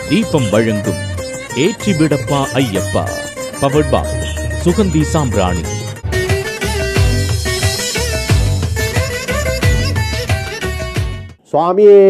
தீபம் வழங்கும் ஏற்றி விடப்பா ஐயப்பா பவர்ட் பாய் சுகந்தி சாம்பிராணி சுவாமியே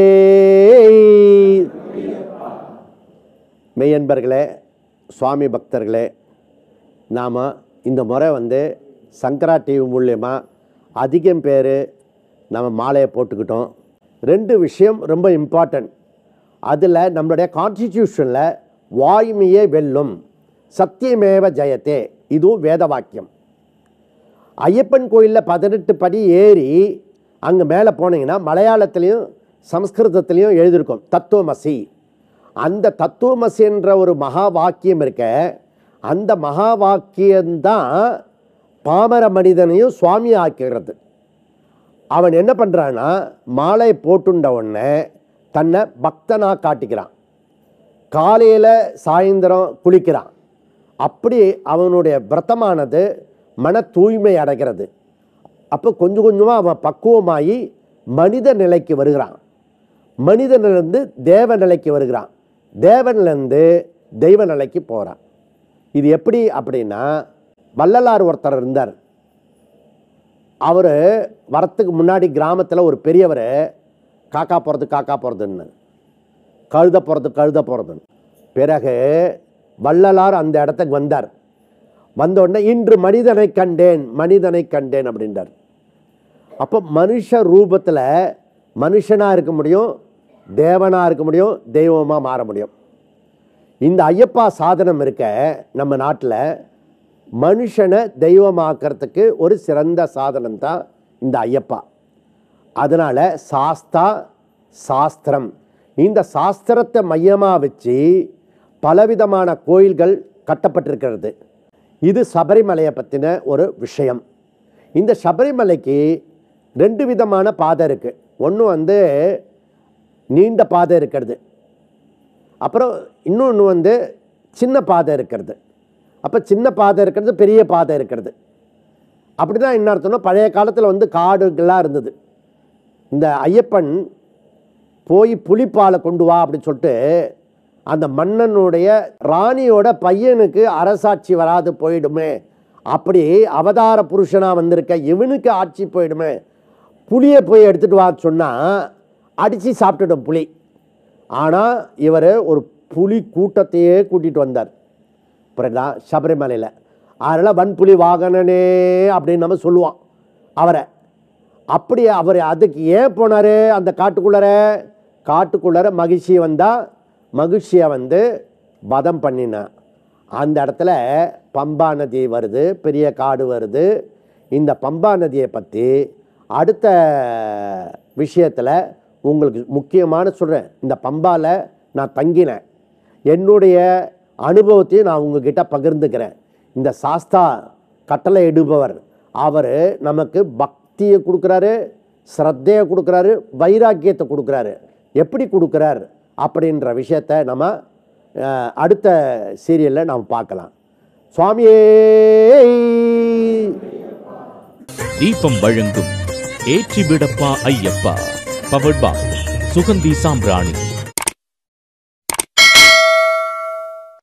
மெய்யன்பர்களே சுவாமி பக்தர்களே நாம் இந்த முறை வந்து சங்கரா டிவி மூலியமா அதிகம் பேர் நம்ம மாலையை போட்டுக்கிட்டோம் ரெண்டு விஷயம் ரொம்ப இம்பார்ட்டன்ட் அதில் நம்மளுடைய கான்ஸ்டிடியூஷனில் வாய்மையே வெல்லும் சத்தியமேவ ஜெயத்தே இதுவும் வேத வாக்கியம் ஐயப்பன் கோயிலில் பதினெட்டு படி ஏறி அங்கே மேலே போனீங்கன்னா மலையாளத்துலேயும் சம்ஸ்கிருதத்துலேயும் எழுதியிருக்கும் தத்துவமசி அந்த தத்துவமசி என்ற ஒரு மகா வாக்கியம் இருக்க அந்த மகா வாக்கியம்தான் பாமர மனிதனையும் சுவாமி ஆக்குகிறது அவன் என்ன பண்ணுறான்னா மாலை போட்டுண்ட உடனே தன்னை பக்தனாக காட்டிக்கிறான் காலையில் சாயந்தரம் குளிக்கிறான் அப்படி அவனுடைய விரதமானது மன தூய்மை அடைகிறது அப்போ கொஞ்சம் கொஞ்சமாக அவன் பக்குவமாகி மனித நிலைக்கு வருகிறான் மனிதனிலிருந்து தேவ நிலைக்கு வருகிறான் தேவனிலிருந்து தெய்வ நிலைக்கு போகிறான் இது எப்படி அப்படின்னா வள்ளலார் ஒருத்தர் இருந்தார் அவர் வரத்துக்கு முன்னாடி கிராமத்தில் ஒரு பெரியவர் காக்கா போகிறது காக்கா போகிறதுன்னு கழுத போகிறது கழுத போகிறதுன்னு பிறகு வள்ளலார் அந்த இடத்துக்கு வந்தார் வந்த உடனே இன்று மனிதனை கண்டேன் மனிதனை கண்டேன் அப்படின்றார் அப்போ மனுஷ ரூபத்தில் மனுஷனாக இருக்க முடியும் தேவனாக இருக்க முடியும் தெய்வமாக மாற முடியும் இந்த ஐயப்பா சாதனம் இருக்க நம்ம நாட்டில் மனுஷனை தெய்வமாக்கிறதுக்கு ஒரு சிறந்த சாதனம் தான் இந்த ஐயப்பா அதனால் சாஸ்தா சாஸ்திரம் இந்த சாஸ்திரத்தை மையமாக வச்சு பலவிதமான கோயில்கள் கட்டப்பட்டிருக்கிறது இது சபரிமலையை பற்றின ஒரு விஷயம் இந்த சபரிமலைக்கு ரெண்டு விதமான பாதை இருக்குது ஒன்று வந்து நீண்ட பாதை இருக்கிறது அப்புறம் இன்னொன்று வந்து சின்ன பாதை இருக்கிறது அப்போ சின்ன பாதை இருக்கிறது பெரிய பாதை இருக்கிறது அப்படி தான் என்ன அர்த்தம்னா பழைய காலத்தில் வந்து காடுகள்லாம் இருந்தது இந்த ஐயப்பன் போய் புலிப்பாலை கொண்டு வா அப்படின்னு சொல்லிட்டு அந்த மன்னனுடைய ராணியோட பையனுக்கு அரசாட்சி வராது போயிடுமே அப்படி அவதார புருஷனாக வந்திருக்க இவனுக்கு ஆட்சி போயிடுமே புளியை போய் எடுத்துகிட்டு வா சொன்னால் அடித்து சாப்பிட்டுடும் புலி ஆனால் இவர் ஒரு புலி கூட்டத்தையே கூட்டிகிட்டு வந்தார் புரியுதா சபரிமலையில் அதனால் வன்புலி வாகனனே அப்படின்னு நம்ம சொல்லுவோம் அவரை அப்படி அவர் அதுக்கு ஏன் போனார் அந்த காட்டுக்குள்ளார காட்டுக்குள்ளார மகிழ்ச்சி வந்தால் மகிழ்ச்சியை வந்து வதம் பண்ணினான் அந்த இடத்துல பம்பா நதி வருது பெரிய காடு வருது இந்த பம்பா நதியை பற்றி அடுத்த விஷயத்தில் உங்களுக்கு முக்கியமான சொல்கிறேன் இந்த பம்பாவில் நான் தங்கினேன் என்னுடைய அனுபவத்தையும் நான் உங்ககிட்ட பகிர்ந்துக்கிறேன் இந்த சாஸ்தா கட்டளை இடுபவர் அவர் நமக்கு பக்தியை கொடுக்குறாரு ஸ்ரத்தையை கொடுக்குறாரு வைராக்கியத்தை கொடுக்குறாரு எப்படி கொடுக்குறார் அப்படின்ற விஷயத்தை நம்ம அஹ், அடுத்த சீரியலில் நாம் பார்க்கலாம் சுவாமியே தீபம் வழங்கும் ஏற்றி விடப்பா ஐயப்பா பவர்ட் பாய் சுகந்தி சாம்பிராணி